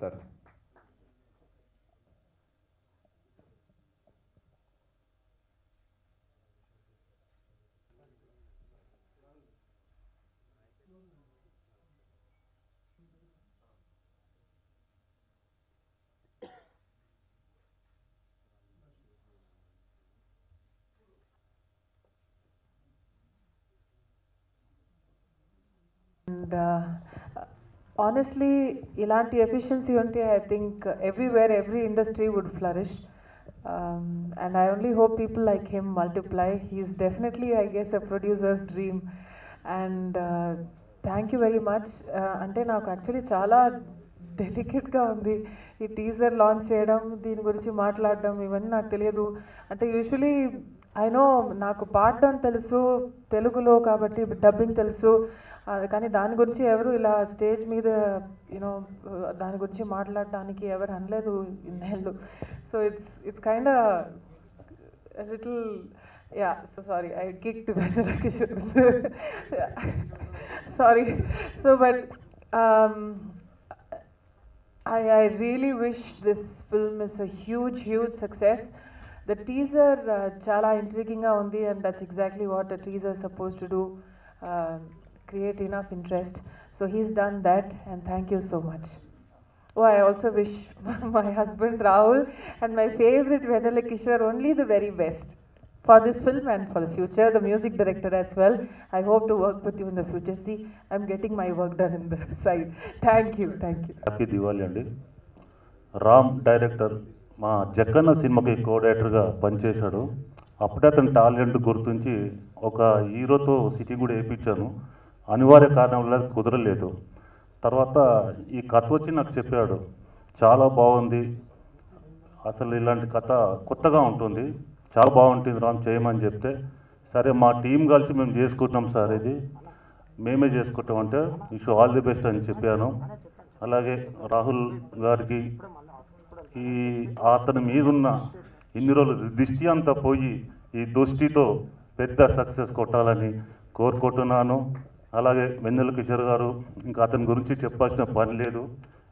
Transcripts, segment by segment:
చెప్తారు and honestly ఇలాంటి efficiency ఉంటే I think everywhere every industry would flourish and I only hope people like him multiply he's definitely I guess a producer's dream and thank you very much అంటే నాకు actually చాలా డెలికేట్గా ఉంది ఈ teaser launch చేయడం దీని గురించి మాట్లాడడం ఇవన్నీ నాకు తెలియదు అంటే యూజువలీ ఐ నో నాకు పాడడం తెలుసు తెలుగులో కాబట్టి డబ్బింగ్ తెలుసు అది కానీ దాని గురించి ఎవరు ఇలా స్టేజ్ మీద యూనో దాని గురించి మాట్లాడడానికి ఎవరు అనలేదు ఇన్నేళ్ళు so it's it's kind little yeah so sorry I kick to Kishore sorry so but I, I really wish this film is a huge, huge success. The teaser uh, చాలా ఇంట్రిగింగ్గా ఉంది and that's exactly what a teaser is supposed to do, uh, create enough interest. So he's done that and thank you so much. Oh, I also wish my husband Rahul and my favorite Vedala Kishore only the very best for this film and for the future, the music director as well. I hope to work with you in the future. See, I'm getting my work done in the side. Thank you, thank you. Happy Diwali అండి Ram director మా జక్కన్న సినిమాకి కో డైరెక్టర్గా పనిచేశాడు అప్పుడే అతని talent గుర్తించి ఒక హీరోతో సిటీ కూడా వేయించాను అనివార్య కారణం వల్ల కుదరలేదు తర్వాత ఈ కథ వచ్చి నాకు చెప్పాడు చాలా బాగుంది అసలు ఇలాంటి కథ కొత్తగా ఉంటుంది చాలా బాగుంటుంది రామ్ చేయమని చెప్తే సరే మా టీం కలిసి మేము చేసుకుంటున్నాం సార్ ఇది మేమే చేసుకుంటాం అంటే విష్ ఆల్ ది బెస్ట్ అని చెప్పాను అలాగే రాహుల్ గారికి ఈ అతని మీదున్న ఇన్ని రోజులు దిష్టి అంతా పోయి ఈ దృష్టితో పెద్ద సక్సెస్ కొట్టాలని కోరుకుంటున్నాను అలాగే వెన్నెల కిషోర్ గారు ఇంకా అతని గురించి చెప్పాల్సిన పని లేదు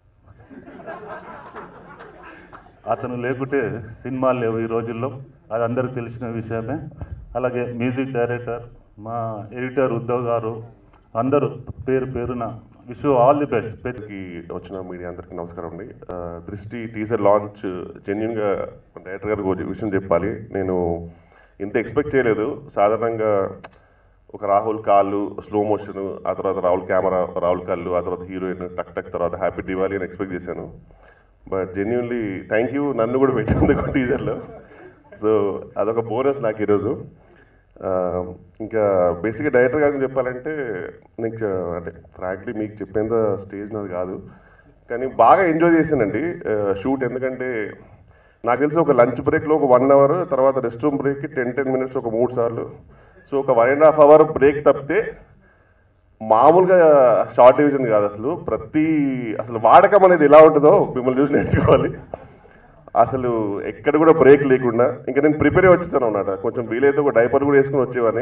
అతను లేకుంటే సినిమాలు లేవు ఈ రోజుల్లో అది అందరికీ తెలిసిన విషయమే అలాగే మ్యూజిక్ డైరెక్టర్ మా ఎడిటర్ ఉద్ధవ్ గారు అందరూ పేరు పేరున విష్ ఆల్ ది బెస్ట్ పెద్ద కి వచ్చిన మీడియా అందరికీ నమస్కారం అండి ఆ, దృష్టి టీజర్ లాంచ్ జెన్యున్గా డైరెక్టర్ గారికి ఒక విషయం చెప్పాలి నేను ఇంత ఎక్స్పెక్ట్ చేయలేదు సాధారణంగా ఒక రాహుల్ కాళ్ళు స్లో మోషన్ ఆ తర్వాత రాహుల్ కెమెరా రాహుల్ కాళ్ళు ఆ తర్వాత హీరోయిన్ టక్ టక్ తర్వాత హ్యాపీ దివాళీ అని ఎక్స్పెక్ట్ చేశాను బట్ జెన్యున్లీ థ్యాంక్ యూ నన్ను కూడా పెట్టినందుకు టీజర్లో సో అదొక బోనస్ నాకు ఈరోజు ఆ, ఇంకా బేసిక్గా డైరెక్టర్ గారికి చెప్పాలంటే నీకు అంటే ఫ్రాంక్లీ మీకు చెప్పేంత స్టేజ్ నాది కాదు కానీ బాగా ఎంజాయ్ చేశానండి షూట్ ఎందుకంటే నాకు తెలిసి ఒక లంచ్ బ్రేక్లో ఒక వన్ అవర్ తర్వాత రెస్ట్ రూమ్ బ్రేక్కి టెన్ టెన్ మినిట్స్ ఒక మూడు సార్లు సో ఒక one and half hour break తప్పితే మామూలుగా షార్ట్ డివిజన్ కాదు అసలు ప్రతి అసలు వాడకం అనేది ఎలా ఉంటుందో మిమ్మల్ని చూసి నేర్చుకోవాలి అసలు ఎక్కడ కూడా బ్రేక్ లేకుండా ఇంకా నేను ప్రిపేర్ అయ్యి వచ్చేసాను అన్నమాట కొంచెం వీలైతే ఒక డైపర్ కూడా వేసుకుని వచ్చేవాని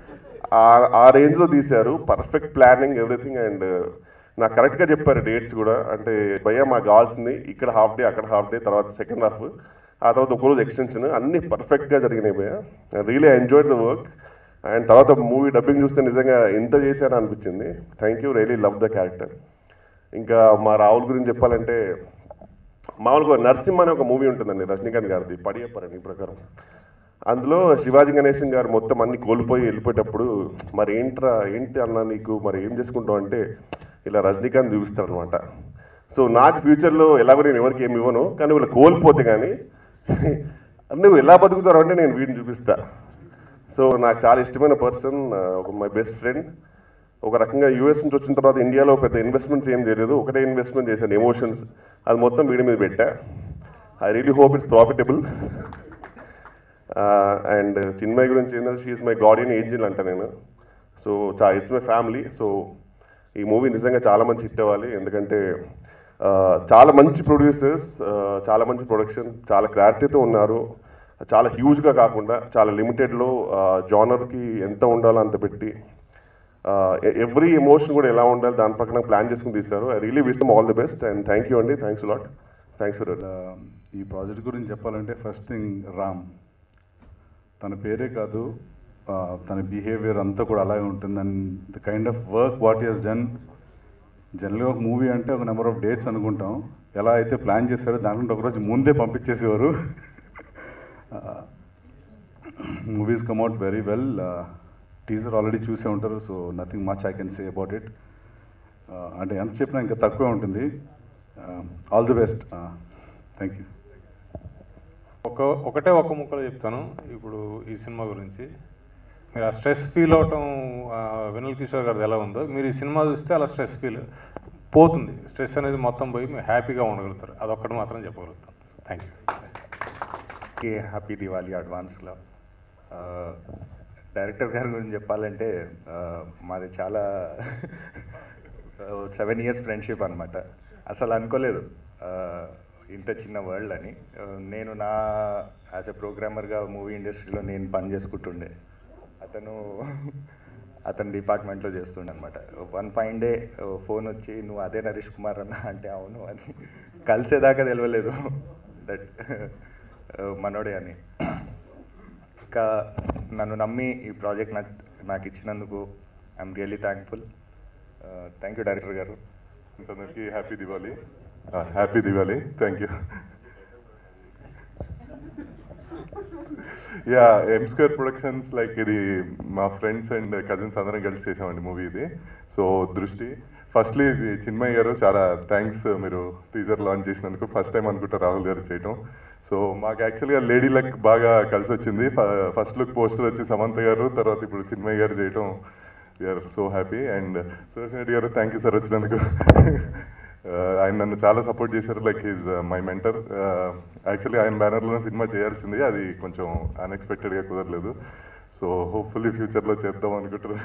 ఆ- ఆ రేంజ్లో తీశారు పర్ఫెక్ట్ ప్లానింగ్ ఎవ్రీథింగ్ అండ్ నాకు కరెక్ట్గా చెప్పారు డేట్స్ కూడా అంటే భయ్య మాకు కావాల్సింది ఇక్కడ హాఫ్ డే అక్కడ హాఫ్ డే తర్వాత సెకండ్ హాఫ్ ఆ తర్వాత ఒకరోజు ఎక్స్టెన్షన్ అన్నీ పర్ఫెక్ట్గా జరిగినాయి భయ్య really enjoyed the work and తర్వాత మూవీ డబ్బింగ్ చూస్తే నిజంగా ఇంత చేశాను అనిపించింది thank you really love the character ఇంకా మా రాహుల్ గురించి చెప్పాలంటే మామూలుగా నరసింహ అనే ఒక మూవీ ఉంటుందండి రజనీకాంత్ గారిది పడియప్పరండి ఈ ప్రకారం అందులో శివాజీ గణేశన్ గారు మొత్తం అన్ని కోల్పోయి వెళ్ళిపోయేటప్పుడు మరి ఏంట్రా ఏంటి అన్న నీకు మరి ఏం చేసుకుంటావు అంటే ఇలా రజనీకాంత్ చూపిస్తాడు అనమాట సో నాకు ఫ్యూచర్లో ఎలాగో నేను ఎవరికి ఏమి ఇవ్వను కానీ వీళ్ళు కోల్పోతే కానీ నువ్వు ఎలా బతుకుతావు అంటే నేను వీడిని చూపిస్తా సో నాకు చాలా ఇష్టమైన పర్సన్ ఒక మై బెస్ట్ ఫ్రెండ్ ఒక రకంగా యూఎస్ నుంచి వచ్చిన తర్వాత ఇండియాలో పెద్ద ఇన్వెస్ట్మెంట్స్ ఏం చేయలేదు ఒకటే ఇన్వెస్ట్మెంట్ చేశాను ఎమోషన్స్ అది మొత్తం వీడి మీద పెట్టా I really hope it's profitable and Chinmay గురించి ఏంటంటే షీఈస్ మై గార్డియన్ ఏంజిల్ అంట నేను సో చా ఇట్స్ మై ఫ్యామిలీ సో ఈ మూవీ నిజంగా చాలా మంచి హిట్ అవ్వాలి ఎందుకంటే ఆ, చాలా మంచి ప్రొడ్యూసర్స్ చాలా మంచి ప్రొడక్షన్ చాలా క్లారిటీతో ఉన్నారు చాలా హ్యూజ్గా కాకుండా చాలా లిమిటెడ్లో జానర్కి ఎంత ఉండాలో అంత పెట్టి ఎవ్రీ ఎమోషన్ కూడా ఎలా ఉండాలి దాని పక్కన ప్లాన్ చేసుకుని తీస్తారు I really wish all the best and thank you అండి థ్యాంక్స్ లాట్ థ్యాంక్స్ ఫర్ ఆ, ఈ ప్రాజెక్ట్ గురించి చెప్పాలంటే ఫస్ట్ థింగ్ రామ్ తన పేరే కాదు ఆ, తన బిహేవియర్ అంతా కూడా అలాగే ఉంటుంది and the kind of work what is done జనరల్గా ఒక మూవీ అంటే ఒక నెంబర్ ఆఫ్ డేట్స్ అనుకుంటాం ఎలా అయితే ప్లాన్ చేస్తారో దాంట్లో ఒకరోజు ముందే పంపించేసేవారు movies come out very well teaser already చూసే ఉంటారు so nothing much I can say about it అంటే ఎంత చెప్పినా ఇంకా తక్కువే ఉంటుంది all the best thank you ఒక ఒకటే ఒక ముక్కలో చెప్తాను ఇప్పుడు ఈ సినిమా గురించి మీరు ఆ స్ట్రెస్ ఫీల్ అవటం ఆ, వినల్ కిషోర్ గారిది ఎలా ఉందో మీరు ఈ సినిమా చూస్తే అలా స్ట్రెస్ ఫీల్ పోతుంది స్ట్రెస్ అనేది మొత్తం పోయి మీరు హ్యాపీగా ఉండగలుగుతారు అదొక్కటి మాత్రం చెప్పగలుగుతాను థ్యాంక్ యూ హ్యాపీ దివాళీ అడ్వాన్స్లో డైరెక్టర్ గారి గురించి చెప్పాలంటే ఆ, మాది చాలా సెవెన్ ఇయర్స్ ఫ్రెండ్షిప్ అనమాట అసలు అనుకోలేదు ఆ, ఇంత చిన్న వరల్డ్ అని ఆ, నేను నా యాజ్ ఎ ప్రోగ్రామర్గా మూవీ ఇండస్ట్రీలో నేను పని చేసుకుంటుండే అతను అతను డిపార్ట్మెంట్లో చేస్తుండే అనమాట వన్ ఫైన్ డే ఫోన్ వచ్చి నువ్వు అదే నరేష్ కుమార్ అన్న అంటే అవును అని కలిసేదాకా తెలియలేదు దట్ మనోడే అని ఇంకా నన్ను నమ్మి ఈ ప్రాజెక్ట్ నాకు నాకు ఇచ్చినందుకు I'm really thankful thank you director గారు అందరికీ happy Diwali happy Diwali thank you yeah M square productions like ఇది మా ఫ్రెండ్స్ అండ్ కజిన్స్ అందరం కలిసి చేసామండి మూవీ ఇది సో దృష్టి ఫస్ట్లీ ఇది చిన్మయ్య గారు చాలా థ్యాంక్స్ మీరు టీజర్ లాంచ్ చేసినందుకు ఫస్ట్ టైం అనుకుంటా రాహుల్ గారు చేయటం సో మాకు యాక్చువల్గా లేడీ లక్ బాగా కలిసి వచ్చింది ఫస్ట్ లుక్ పోస్టర్ వచ్చి సమంత గారు తర్వాత ఇప్పుడు చిన్మయ్య గారు చేయటం we're so happy and Suresh Reddy గారు థ్యాంక్ యూ సార్ వచ్చినందుకు Uh, ఆయన నన్ను చాలా సపోర్ట్ చేశారు like is my mentor actually ఆయన బ్యానర్లో సినిమా చేయాల్సింది అది కొంచెం అన్ఎక్స్పెక్టెడ్గా కుదరలేదు సో హోప్ఫుల్లీ ఫ్యూచర్లో చేద్దాం అనుకుంటారు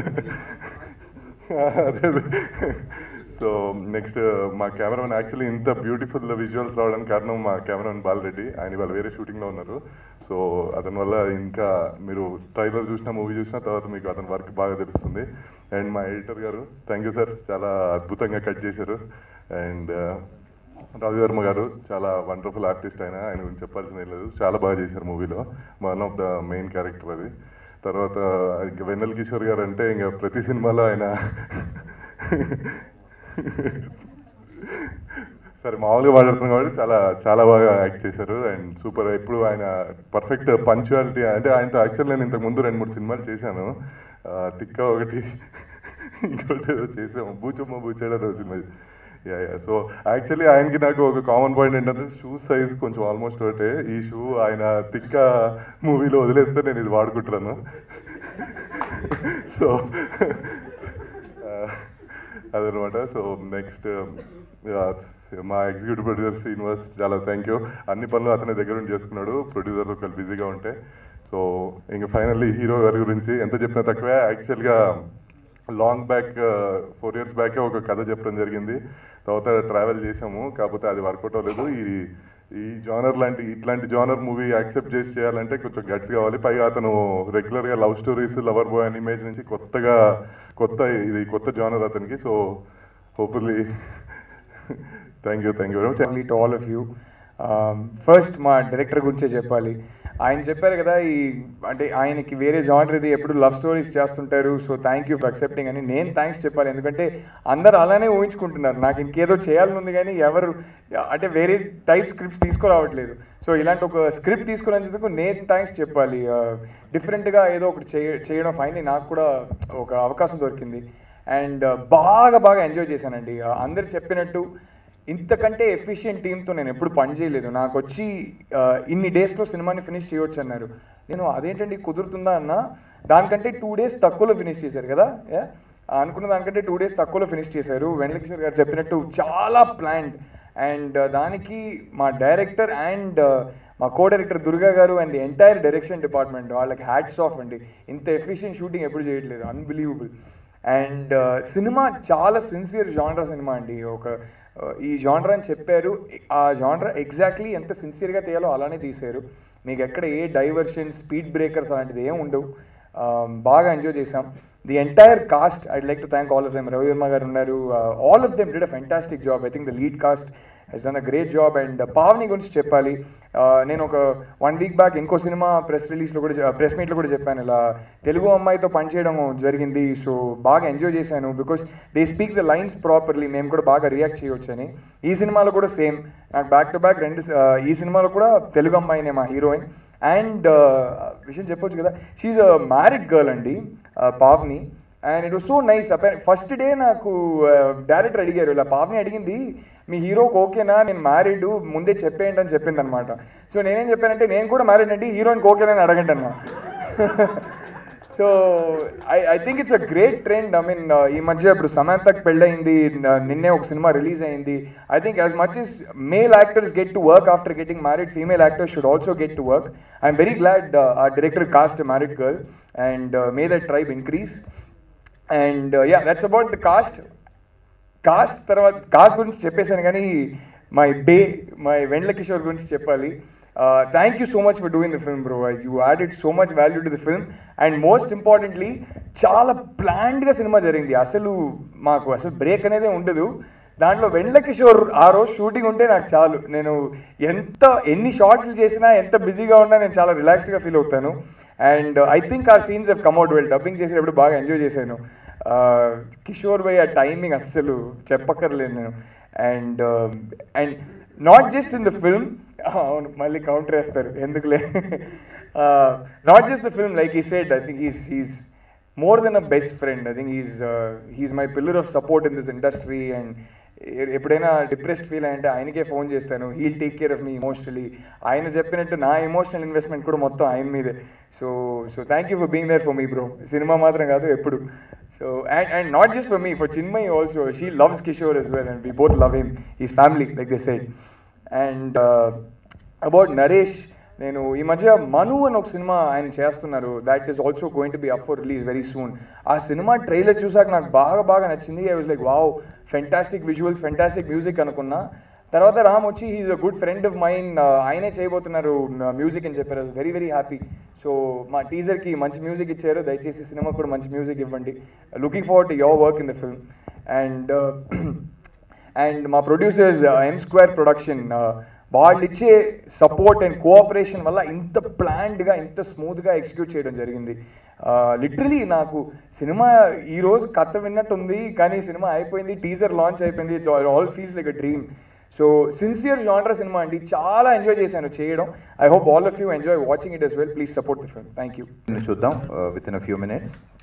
అదే సో నెక్స్ట్ మా కెమెరామెన్ యాక్చువల్లీ ఇంత బ్యూటిఫుల్ విజువల్స్ రావడానికి కారణం మా కెమెరామెన్ బాలరెడ్డి ఆయన వాళ్ళు వేరే షూటింగ్లో ఉన్నారు సో అతని వల్ల ఇంకా మీరు ట్రైలర్ చూసినా మూవీ చూసినా తర్వాత మీకు అతని వర్క్ బాగా తెలుస్తుంది అండ్ మా ఎడిటర్ గారు థ్యాంక్ యూ సార్ చాలా అద్భుతంగా కట్ చేశారు అండ్ రవి వర్మ గారు చాలా వండర్ఫుల్ ఆర్టిస్ట్ ఆయన ఆయన గురించి చెప్పాల్సిన ఏం లేదు చాలా బాగా చేశారు మూవీలో one of the main character అది తర్వాత ఇంకా వెన్నెల కిషోర్ గారు అంటే ఇంకా ప్రతి సినిమాలో ఆయన సరే మామూలుగా మాట్లాడుతున్నాం కాబట్టి చాలా చాలా బాగా యాక్ట్ చేశారు అండ్ సూపర్ ఎప్పుడు ఆయన పర్ఫెక్ట్ పంచువాలిటీ అంటే ఆయనతో యాక్చువల్ నేను ఇంతకు ముందు రెండు మూడు సినిమాలు చేశాను ఆ, తిక్క ఒకటి ఇంకోటి ఏదో చేసాము బూచమ్మ బూచాడు అదో సినిమా యా యా సో యాక్చువల్లీ ఆయనకి నాకు ఒక కామన్ పాయింట్ ఏంటంటే షూ సైజ్ కొంచెం ఆల్మోస్ట్ ఒకటే ఈ షూ ఆయన తిక్క మూవీలో వదిలేస్తే నేను ఇది వాడుకుంటున్నాను సో అదనమాట సో నెక్స్ట్ మా ఎగ్జిక్యూటివ్ ప్రొడ్యూసర్ శ్రీనివాస్ చాలా థ్యాంక్ యూ అన్ని పనులు అతని దగ్గర నుంచి చేసుకున్నాడు ప్రొడ్యూసర్ ఒకళ్ళు బిజీగా ఉంటే సో ఇంకా ఫైనల్లీ హీరో గారి గురించి ఎంత చెప్పినా తక్కువే యాక్చువల్గా లాంగ్ బ్యాక్ ఫోర్ ఇయర్స్ బ్యాకే ఒక కథ చెప్పడం జరిగింది తర్వాత ట్రావెల్ చేసాము కాకపోతే అది వర్కౌట్ అవ్వలేదు ఈ ఈ జానర్ లాంటి ఇట్లాంటి జానర్ మూవీ యాక్సెప్ట్ చేసి చేయాలంటే కొంచెం గట్స్ కావాలి పైగా అతను రెగ్యులర్గా లవ్ స్టోరీస్ లవర్ బాయ్ అనే ఇమేజ్ నుంచి కొత్తగా కొత్త ఇది కొత్త జానర్ అతనికి so hopefully thank you thank you very much only to all of you first మా డైరెక్టర్ గురించే చెప్పాలి ఆయన చెప్పారు కదా ఈ అంటే ఆయనకి వేరే జానర్ ఇది ఎప్పుడు లవ్ స్టోరీస్ చేస్తుంటారు so thank you for accepting అని నేను థ్యాంక్స్ చెప్పాలి ఎందుకంటే అందరు అలానే ఊహించుకుంటున్నారు నాకు ఇంకేదో చేయాలని ఉంది కానీ ఎవరు అంటే వేరే టైప్ స్క్రిప్ట్స్ తీసుకురావట్లేదు సో ఇలాంటి ఒక స్క్రిప్ట్ తీసుకురాందుకు నేను థ్యాంక్స్ చెప్పాలి డిఫరెంట్గా ఏదో ఒకటి చేయ చేయడం ఫైనలీ నాకు కూడా ఒక అవకాశం దొరికింది అండ్ బాగా బాగా ఎంజాయ్ చేశానండి Uh, అందరు చెప్పినట్టు ఇంతకంటే ఎఫిషియెంట్ టీంతో నేను ఎప్పుడు పని చేయలేదు నాకు వచ్చి ఆ, ఇన్ని డేస్లో సినిమాని ఫినిష్ చేయొచ్చు అన్నారు నేను అదేంటండి కుదురుతుందా అన్న దానికంటే టూ డేస్ తక్కువలో ఫినిష్ చేశారు కదా Yeah? అనుకున్న దానికంటే టూ డేస్ తక్కువలో ఫినిష్ చేశారు వెంకటేశ్వర్ గారు చెప్పినట్టు చాలా ప్లాండ్ అండ్ దానికి మా డైరెక్టర్ అండ్ మా కో డైరెక్టర్ దుర్గా గారు and the entire direction department వాళ్ళకి హ్యాట్స్ ఆఫ్ అండి ఇంత ఎఫిషియెంట్ షూటింగ్ ఎప్పుడు చేయట్లేదు అన్బిలీవబుల్ అండ్ సినిమా చాలా సిన్సియర్ జానరా సినిమా అండి ఒక uh, ఈ జానరా అని చెప్పారు ఆ జానరా ఎగ్జాక్ట్లీ ఎంత సిన్సియర్గా తీయాలో అలానే తీశారు మీకు ఎక్కడ ఏ డైవర్షన్ స్పీడ్ బ్రేకర్స్ అలాంటిది ఏం ఉండవు Um, బాగా ఎంజాయ్ చేసాం the entire cast I'd like to thank all of them Ravi Varma గారు ఉన్నారు all of them did a fantastic job I think the lead cast he's done a great job and Pavani గురించి చెప్పాలి Uh, నేను ఒక one week back ఇంకో సినిమా press రిలీజ్లో కూడా ప్రెస్ మీట్లో కూడా చెప్పాను ఇలా తెలుగు అమ్మాయితో పనిచేయడం జరిగింది సో బాగా ఎంజాయ్ చేశాను because they speak the lines properly మేము కూడా బాగా రియాక్ట్ చేయొచ్చని ఈ సినిమాలో కూడా సేమ్ నాకు బ్యాక్ టు బ్యాక్ రెండు uh, ఈ సినిమాలో కూడా తెలుగు అమ్మాయినే మా హీరోయిన్ అండ్ విషయం చెప్పొచ్చు కదా షీఈ్ అ మ్యారీడ్ గర్ల్ అండి uh, Pavni and it was so nice first day నాకు డైరెక్టర్ అడిగారు ఇలా పావని అడిగింది మీ హీరోకి ఓకేనా నేను మ్యారీడ్ ముందే చెప్పేయండి అని చెప్పింది అనమాట సో నేనేం చెప్పానంటే నేను కూడా మ్యారీడ్ అండి హీరోయిన్కి ఓకేనా అని అడగండి అన్న so I I think it's a great trend I mean ఈ మధ్య ఇప్పుడు సమాంతకు పెళ్ళయింది uh, నిన్నే ఒక సినిమా రిలీజ్ అయింది I think as much as male actors get to work after getting married female actors should also get to work I'm very glad ఆ director cast married girl and may that tribe increase and yeah that's about the cast cast తర్వాత cast గురించి చెప్పేశాను కానీ my bae my వెండ్ల కిషోర్ గురించి చెప్పాలి thank you so much for doing the film bro you added so much value to the film and most importantly చాలా ప్లాన్డ్గా cinema జరిగింది అసలు మాకు అసలు బ్రేక్ అనేది ఉండదు దాంట్లో వెండ్ల కిషోర్ ఆ రోజు షూటింగ్ ఉంటే నాకు చాలు నేను ఎంత ఎన్ని షార్ట్స్లు చేసినా ఎంత బిజీగా ఉన్నా నేను చాలా రిలాక్స్డ్గా ఫీల్ అవుతాను అండ్ ఐ థింక్ ఆ scenes have come out well dubbing చేసేటప్పుడు బాగా ఎంజాయ్ చేశాను కిషోర్ భయ్ ఆ టైమింగ్ అస్సలు చెప్పక్కర్లేదు నేను and and not just in the film అవును మళ్ళీ కౌంటర్ వేస్తారు ఎందుకులే not just the film like he said I think he's he's more than a best friend I think he's he's my pillar of support in this industry and ఎప్పుడైనా depressed feel అయ్యంటే ఆయనకే phone చేస్తాను he'll take care of me emotionally ఆయన చెప్పినట్టు నా emotional investment కూడా మొత్తం ఆయన మీదే so so thank you for being there for me bro cinema మాత్రం కాదు ఎప్పుడు so and and not just for me for Chinmayi also she loves Kishore as well and we both love him his family like they said and about Naresh నేను ఈ మధ్య మను అని ఒక cinema ఆయన చేస్తున్నారు that is also going to be up for release very soon ఆ cinema trailer చూసాక నాకు బాగా బాగా నచ్చింది I was like wow fantastic visuals fantastic music అనుకున్నా తర్వాత రామ్ వచ్చి he is a good friend of mine ఆయనే చేయబోతున్నారు మ్యూజిక్ అని చెప్పారు వెరీ వెరీ హ్యాపీ సో మా టీజర్కి మంచి మ్యూజిక్ ఇచ్చారు దయచేసి సినిమా కూడా మంచి మ్యూజిక్ ఇవ్వండి looking forward to your work in the film and and మా ప్రొడ్యూసర్స్ ఎం స్క్వేర్ ప్రొడక్షన్ వాళ్ళు ఇచ్చే సపోర్ట్ అండ్ కోఆపరేషన్ వల్ల ఇంత ప్లాన్డ్గా ఇంత స్మూత్గా ఎగ్జిక్యూట్ చేయడం జరిగింది లిటరలీ నాకు సినిమా ఈ రోజు కథ విన్నట్టు ఉంది కానీ సినిమా అయిపోయింది టీజర్ లాంచ్ అయిపోయింది all feels like a dream so sincere genre cinema అండి చాలా ఎంజాయ్ చేశాను చేయడం I hope all of you enjoy watching it as well please support the film thank you చూద్దాం within a few minutes